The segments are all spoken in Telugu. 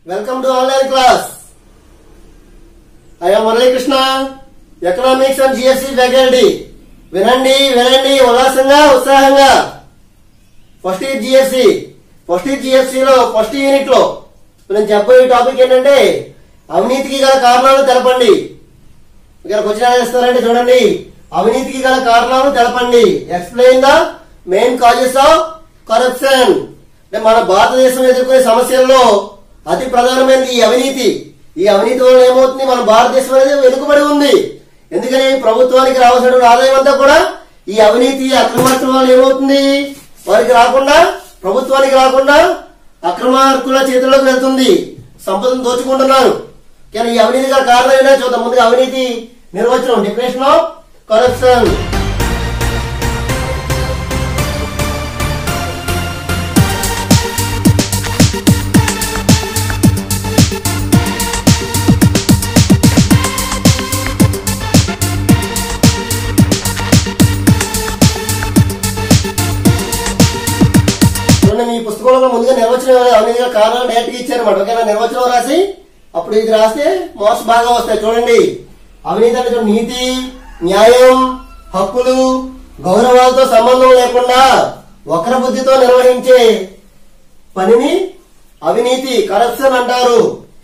Welcome to online class I'm Muralikrishna economics and GSC faculty వినండి వినండి ఉల్లాసంగా ఉత్సాహంగా first year GSC first year GSC లో ఫస్ట్ యూనిట్ లో నేను చెప్పబోయే టాపిక్ ఏంటంటే అవినీతికి గల కారణాలు తెలపండి ఇక్కడ క్వశ్చన్ చేస్తారంటే చూడండి అవినీతికి గల కారణాలు తెలపండి explain the main causes of corruption అంటే మన భారతదేశం ఎదుర్కొనే సమస్యల్లో అతి ప్రధానమైనది ఈ అవినీతి ఈ అవినీతి వల్ల ఏమవుతుంది మన భారతదేశం అనేది వెనుకబడి ఉంది ఎందుకని ప్రభుత్వానికి రావాల్సిన ఆదాయం అంతా కూడా ఈ అవినీతి అక్రమార్కుల వల్ల ఏమవుతుంది వారికి రాకుండా ప్రభుత్వానికి రాకుండా అక్రమార్కుల చేతుల్లోకి వెళ్తుంది సంపదను దోచుకుంటున్నారు కానీ ఈ అవినీతి గల కారణం ఏంటో చూద్దాం ముందుగా అవినీతి నిర్వచనం డెఫినేషన్ ఆఫ్ కరప్షన్ చూడండి మీ పుస్తకంలో ముందుగా నిర్వచనం అవినీతి గల కారణాలు డైరెక్ట్ గా ఇచ్చారన్నమాట ఓకేనా నిర్వచనం రాసి అప్పుడు ఇది రాస్తే మార్క్స్ బాగా వస్తాయి చూడండి అవినీతి అంటే చూడండి, నీతి న్యాయం హక్కులు గౌరవాలతో సంబంధం లేకుండా వక్ర బుద్ధితో నిర్వహించే పనిని అవినీతి కరప్షన్ అంటారు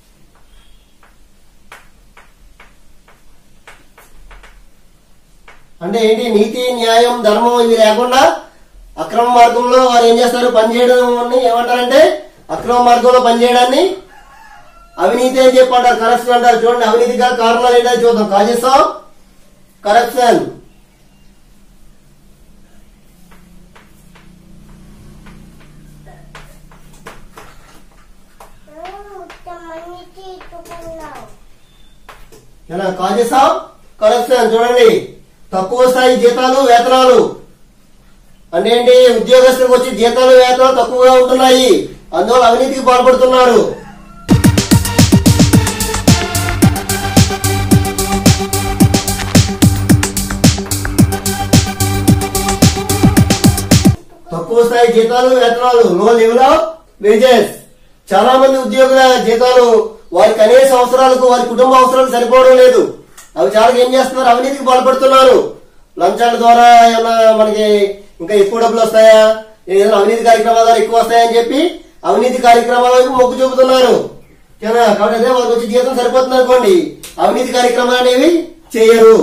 అంటే ఏంటి నీతి న్యాయం ధర్మం ఇవి లేకుండా అక్రమ మార్గంలో వారు ఏం చేస్తారు పనిచేయడం ఏమంటారంటే అక్రమ మార్గంలో పనిచేయడాన్ని అవినీతి అని చెప్పి అంటారు కరప్షన్ అంటారు చూడండి అవినీతి గల కారణాలు ఏంటో చూద్దాం కాజెస్ ఆఫ్ కరప్షన్ ఇలా కాజెస్ ఆఫ్ కరప్షన్ చూడండి తక్కువ స్థాయి జీతాలు వేతనాలు అంటే ఏంటి ఉద్యోగస్తులకు వచ్చి జీతాలు వేతనాలు తక్కువగా ఉంటున్నాయి అందువల్ల అవినీతికి పాల్పడుతున్నారు తక్కువ స్థాయి జీతాలు వేతనాలు లో లెవెల్ ఆఫ్ వేజెస్ చాలా మంది ఉద్యోగుల జీతాలు వారి కనీస అవసరాలకు వారి కుటుంబ అవసరాలకు సరిపోవడం లేదు అవి చాలా ఏం చేస్తున్నారు అవినీతికి పాల్పడుతున్నారు లంచాల ద్వారా ఏమైనా మనకి ఇంకా ఎక్కువ డబ్బులు వస్తాయా ఏదైనా అవినీతి కార్యక్రమాల ద్వారా ఎక్కువ వస్తాయని చెప్పి అవినీతి కార్యక్రమాల వైపు మొగ్గు చూపుతున్నారు ఓకేనా? కాబట్టి అదే వారికి వచ్చి జీతం సరిపోతుంది అనుకోండి అవినీతి కార్యక్రమాలు అనేవి చేయరు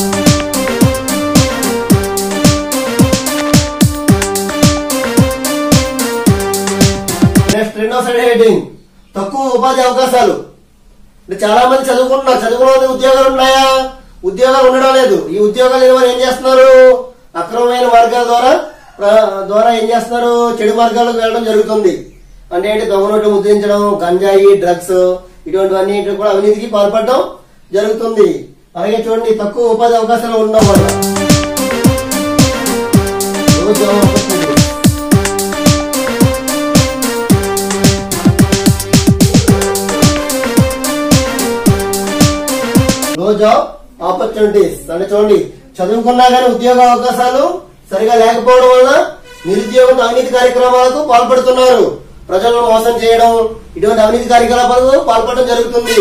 నెక్స్ట్ రెండో సైడ్ హెడ్డింగ్ తక్కువ ఉపాధి అవకాశాలు అంటే చాలా మంది చదువుకుంటున్నారు చదువుకున్న వాళ్ళకి ఉద్యోగాలు ఉన్నాయా ఉద్యోగాలు ఉండడం లేదు ఈ ఉద్యోగాలు లేని వారు ఏం చేస్తున్నారు అక్రమమైన మార్గాల ద్వారా ప్ర- ద్వారా ఏం చేస్తున్నారు చెడు మార్గాలకు వెళ్ళడం జరుగుతుంది అంటే ఏంటి దొంగ నోట్లు ముద్రించడం గంజాయి డ్రగ్స్ ఇటువంటివన్నీ కూడా అవినీతికి పాల్పడడం జరుగుతుంది అలాగే చూడండి తక్కువ ఉపాధి అవకాశాలు ఉండడం వల్ల ఉద్యోగ opportunities. లో జాబ్ ఆపర్చునిటీస్ అంటే చూడండి చదువుకున్నా కానీ ఉద్యోగ అవకాశాలు సరిగా లేకపోవడం వల్ల నిరుద్యోగం అవినీతి కార్యక్రమాలకు పాల్పడుతున్నారు ప్రజలను మోసం చేయడం ఇటువంటి అవినీతి కార్యకలాపాలకు పాల్పడడం జరుగుతుంది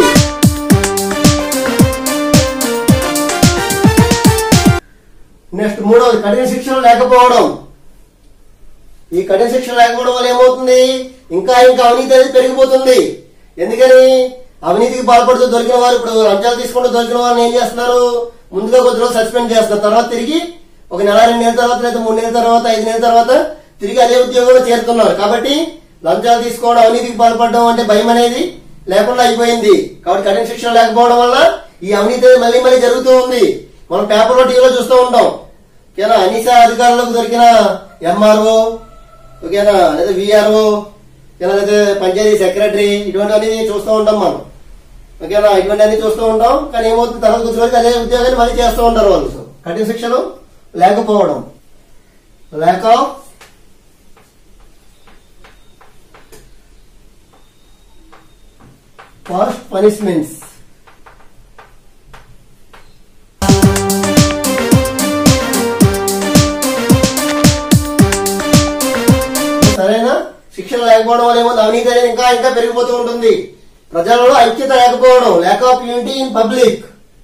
నెక్స్ట్ మూడవది కఠిన శిక్షణ లేకపోవడం ఈ కఠిన శిక్షణ లేకపోవడం వల్ల ఏమవుతుంది ఇంకా ఇంకా అవినీతి అనేది పెరిగిపోతుంది ఎందుకని అవినీతికి పాల్పడుతూ దొరికిన వారు ఇప్పుడు లంచాలు తీసుకుంటూ దొరికిన వారిని ఏం చేస్తున్నారు ముందుగా కొద్ది రోజులు సస్పెండ్ చేస్తున్నారు తర్వాత తిరిగి ఒక నెల రెండు నెలల తర్వాత లేదా మూడు నెలల తర్వాత ఐదు నెలల తర్వాత తిరిగి అదే ఉద్యోగంలో చేరుతున్నారు కాబట్టి లంచాలు తీసుకోవడం అవినీతికి పాల్పడడం అంటే భయం అనేది లేకుండా అయిపోయింది కాబట్టి కఠిన శిక్షణ లేకపోవడం వల్ల ఈ అవినీతి అనేది మళ్ళీ మళ్ళీ జరుగుతూ ఉంది మనం పేపర్లో టీవీలో చూస్తూ ఉంటాం ఓకేనా అనిసా అధికారులకు దొరికిన ఎంఆర్ఓ ఓకేనా లేదా విఆర్ఓ ఓకేనా లేదా పంచాయతీ సెక్రటరీ ఇటువంటివన్నీ చూస్తూ ఉంటాం మనం ఓకేనా ఇటువంటివన్నీ చూస్తూ ఉంటాం కానీ ఏమవుతుంది తర్వాత కొద్ది రోజులు అదే ఉద్యోగాన్ని మళ్ళీ చేస్తూ ఉంటారు వాళ్ళు కఠిన శిక్షలు లేకపోవడం ల్యాక్ ఆఫ్ ఫాస్ట్ పనిష్మెంట్స్ సరేనా శిక్షణ లేకపోవడం వల్ల ఏమో అవినీతి అనేది ఇంకా ఇంకా పెరిగిపోతూ ఉంటుంది ప్రజలలో ఐక్యత లేకపోవడం lack of unity in public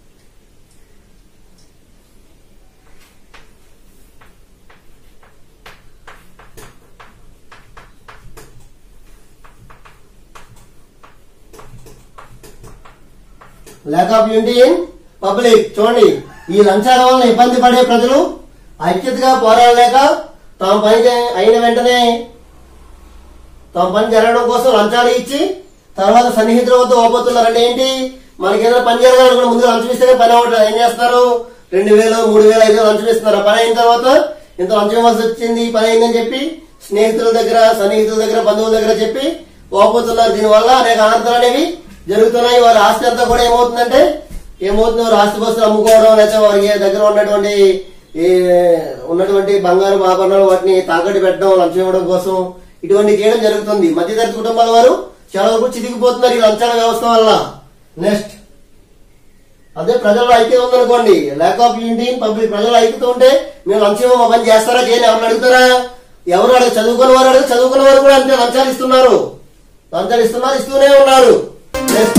lack of unity in public చూడండి ఈ లంచాల వలన ఇబ్బంది పడే ప్రజలు ఐక్యతగా పోరాడలేక తాము పని చే- అయిన వెంటనే తమ పని జరగడం కోసం లంచాలు ఇచ్చి తర్వాత సన్నిహితుల వద్ద ఓపోతున్నారు అంటే ఏంటి మనకి ఏదైనా పని జరగాలనుకున్న ముందు లంచం ఇస్తేనే పని అవ్వట్లేదు ఏం చేస్తారు రెండు వేలు మూడు వేలు ఐదు వేలు లంచం ఇస్తున్నారు ఆ పని అయిన తర్వాత ఇంత లంచం ఇవ్వాల్సి వచ్చింది పని అయిందని చెప్పి స్నేహితుల దగ్గర సన్నిహితుల దగ్గర బంధువుల దగ్గర చెప్పి ఓపోతున్నారు దీనివల్ల అనేక అనర్థాలు అనేవి జరుగుతున్నాయి వారి ఆస్తి అంతా కూడా ఏమవుతుందంటే ఏమవుతుంది వారి ఆస్తి బస్సులు అమ్ముకోవడం లేకపోతే వారి దగ్గర ఉన్నటువంటి ఈ ఉన్నటువంటి బంగారు ఆభరణాలు వాటిని తాకట్టు పెట్టడం లంచం ఇవ్వడం కోసం ఇటువంటి చేయడం జరుగుతుంది మధ్యతరగతి కుటుంబాల వారు చాలా వరకు చితికిపోతున్నారు ఈ లంచాల వ్యవస్థ వల్ల నెక్స్ట్ అదే ప్రజల్లో ఐక్యత ఉందనుకోండి ల్యాక్ ఆఫ్ యూనిటీ పబ్లిక్ ప్రజల ఐక్యత ఉంటే మేము లంచం మా పని చేస్తారా చేయని ఎవరిని అడుగుతారా ఎవరు అడగ చదువుకున్న వారు అడగ చదువుకున్న వారు కూడా అంతే లంచాలు ఇస్తున్నారు లంచాలు ఇస్తున్నారు ఇస్తూనే ఉన్నారు నెక్స్ట్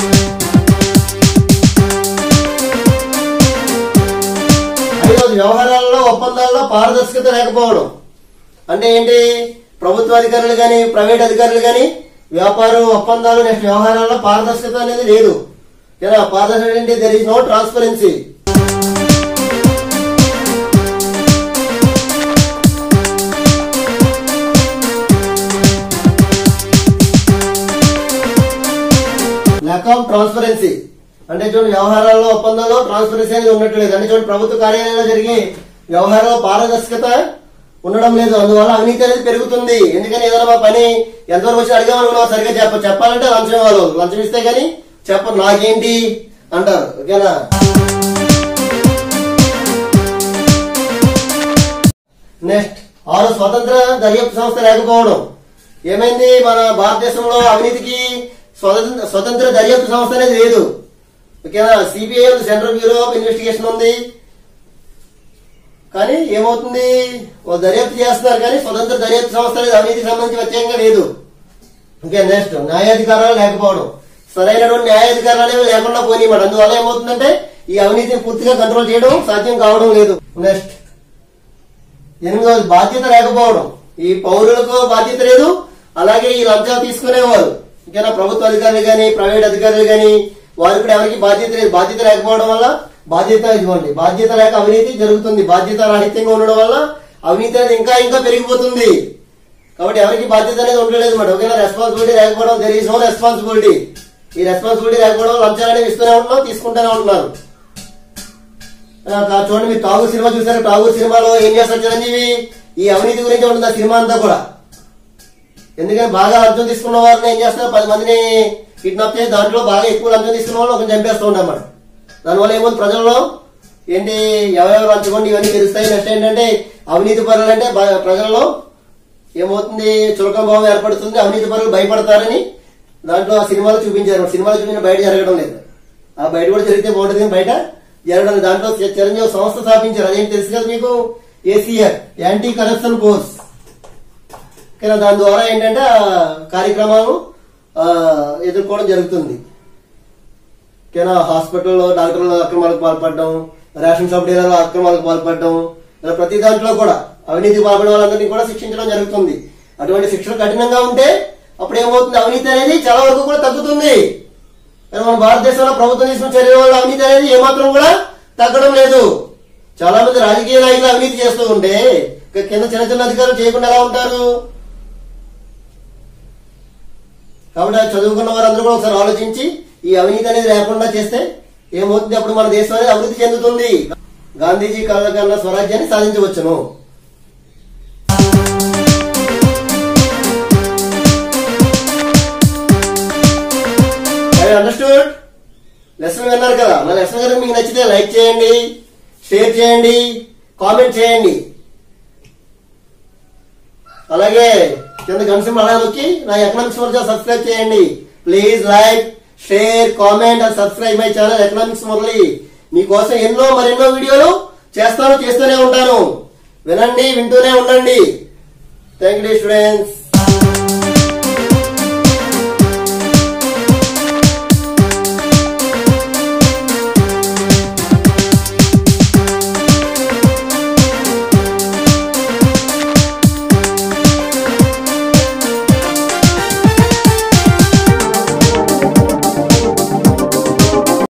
ఐదవది వ్యవహారాలలో ఒప్పందాల్లో పారదర్శకత లేకపోవడం అంటే ఏంటి ప్రభుత్వ అధికారులు గాని ప్రైవేట్ అధికారులు గాని వ్యాపారం ఒప్పందాలు నెక్స్ట్ వ్యవహారాల్లో పారదర్శకత అనేది లేదు ఏనా పారదర్శకత అంటే there is no transparency lack of transparency అంటే చూడండి వ్యవహారాల్లో ఒప్పందాల్లో ట్రాన్స్పరెన్సీ అనేది ఉన్నట్లేదు అంటే చూడండి ప్రభుత్వ కార్యాలయంలో జరిగే వ్యవహారంలో పారదర్శకత ఉండడం లేదు అందువల్ల అవినీతి అనేది పెరుగుతుంది ఎందుకని ఏదైనా మా పని ఎంతవరకు వచ్చి అడిగామనుకున్నా సరిగ్గా చెప్ప చెప్పాలంటే లంచం ఇవ్వాలి లంచం ఇస్తే గానీ చెప్పరు నాకేంటి అంటారు ఓకేనా నెక్స్ట్ ఆరు స్వతంత్ర దర్యాప్తు సంస్థ లేకపోవడం ఏమైంది మన భారతదేశంలో అవినీతికి స్వతంత్ర స్వతంత్ర దర్యాప్తు సంస్థ అనేది లేదు ఓకేనా సిబిఐ ఉంది సెంట్రల్ బ్యూరో ఆఫ్ ఇన్వెస్టిగేషన్ ఉంది కానీ ఏమవుతుంది వాళ్ళు దర్యాప్తు చేస్తున్నారు కానీ స్వతంత్ర దర్యాప్తు సంస్థ అనేది అవినీతికి సంబంధించి ప్రత్యేకంగా లేదు ఓకే నెక్స్ట్ న్యాయాధికారాలు లేకపోవడం సరైనటువంటి న్యాయాధికారాలు అనేవి లేకుండా పోనీమాట అందువల్ల ఏమవుతుందంటే ఈ అవినీతిని పూర్తిగా కంట్రోల్ చేయడం సాధ్యం కావడం లేదు నెక్స్ట్ ఎనిమిదవది బాధ్యత లేకపోవడం ఈ పౌరులకు బాధ్యత లేదు అలాగే ఈ లంచాలు తీసుకునేవారు ఇంకేనా ప్రభుత్వ అధికారులు గాని ప్రైవేట్ అధికారులు గాని వారికి కూడా ఎవరికి బాధ్యత లేదు బాధ్యత లేకపోవడం వల్ల బాధ్యత ఇదిగోండి బాధ్యత లేక అవినీతి జరుగుతుంది బాధ్యత రాహిత్యంగా ఉండడం వల్ల అవినీతి అనేది ఇంకా ఇంకా పెరిగిపోతుంది కాబట్టి ఎవరికి బాధ్యత అనేది ఉండలేదు మాట ఓకేనా రెస్పాన్సిబిలిటీ లేకపోవడం దెర్ ఈస్ నో రెస్పాన్సిబిలిటీ ఈ రెస్పాన్సిబిలిటీ లేకపోవడం లంచాలు అనేవి ఇస్తూనే ఉంటున్నాం తీసుకుంటూనే ఉంటున్నారు ఆ, కా- చూడండి మీరు టాగూర్ సినిమా చూసారు టాగూర్ సినిమాలో ఏం చేస్తారు చిరంజీవి ఈ అవినీతి గురించి ఉంటుంది ఆ సినిమా అంతా కూడా ఎందుకంటే బాగా లంచం తీసుకున్న వారిని ఏం చేస్తారు పది మందిని కిడ్నాప్ చేసి దాంట్లో బాగా ఎక్కువ లంచం తీసుకున్న వాళ్ళు ఒకరిని చంపేస్తూ ఉంటాం మనం దానివల్ల ఏమవుతుంది ప్రజల్లో ఏంటి ఎవరెవరు లంచుకోండి ఇవన్నీ తెలుస్తాయి నెక్స్ట్ ఏంటంటే అవినీతి పరులు అంటే బ- ప్రజల్లో ఏమవుతుంది చులకన భావం ఏర్పడుతుంది అవినీతి పరులు భయపడతారని దాంట్లో ఆ సినిమాలో చూపించారు సినిమాలో చూపించిన బయట జరగడం లేదు ఆ బయట కూడా జరిగితే బాగుంటుంది కానీ బయట జరగడం లేదు దాంట్లో చి- చిరంజీవి సంస్థ స్థాపించారు అదేంటి తెలుసు కదా మీకు ఏసీఆర్ యాంటీ కరప్షన్ ఫోర్స్ కానీ దాని ద్వారా ఏంటంటే ఆ కార్యక్రమాలు ఆ, ఎదుర్కోవడం జరుగుతుంది ఓకేనా హాస్పిటల్లో డాక్టర్లు అక్రమాలకు పాల్పడడం రేషన్ షాప్ డీలర్లు అక్రమాలకు పాల్పడడం ఇలా ప్రతి దాంట్లో కూడా అవినీతి పాల్పడే వాళ్ళందరినీ కూడా శిక్షించడం జరుగుతుంది అటువంటి శిక్షలు కఠినంగా ఉంటే అప్పుడు ఏమవుతుంది అవినీతి అనేది చాలా వరకు కూడా తగ్గుతుంది కానీ మన భారతదేశంలో ప్రభుత్వం తీసుకున్న చర్యల వల్ల అవినీతి అనేది ఏమాత్రం కూడా తగ్గడం లేదు చాలా మంది రాజకీయ నాయకులు అవినీతి చేస్తూ ఉంటే ఇక కింద చిన్న చిన్న అధికారులు చేయకుండా ఎలా ఉంటారు కాబట్టి ఆ చదువుకున్న వారందరూ కూడా ఒకసారి ఆలోచించి ఈ అవినీతి అనేది లేకుండా చేస్తే ఏమవుతుంది అప్పుడు మన దేశం అనేది అభివృద్ధి చెందుతుంది గాంధీజీ కళ్ళ కన్నా స్వరాజ్యాన్ని సాధించవచ్చును అండర్స్టూడ్ లెసన్ విన్నారు కదా నా లెసన్ కనుక మీకు నచ్చితే లైక్ చేయండి షేర్ చేయండి కామెంట్ చేయండి అలాగే కింద గంట అలా నొక్కి నా ఎకనామిక్స్ మురళి సబ్స్క్రైబ్ చేయండి please like share comment and subscribe my channel economics Murali మీకోసం ఎన్నో మరెన్నో వీడియోలు చేస్తాను చేస్తూనే ఉంటాను వినండి వింటూనే ఉండండి థ్యాంక్ యూ స్టూడెంట్స్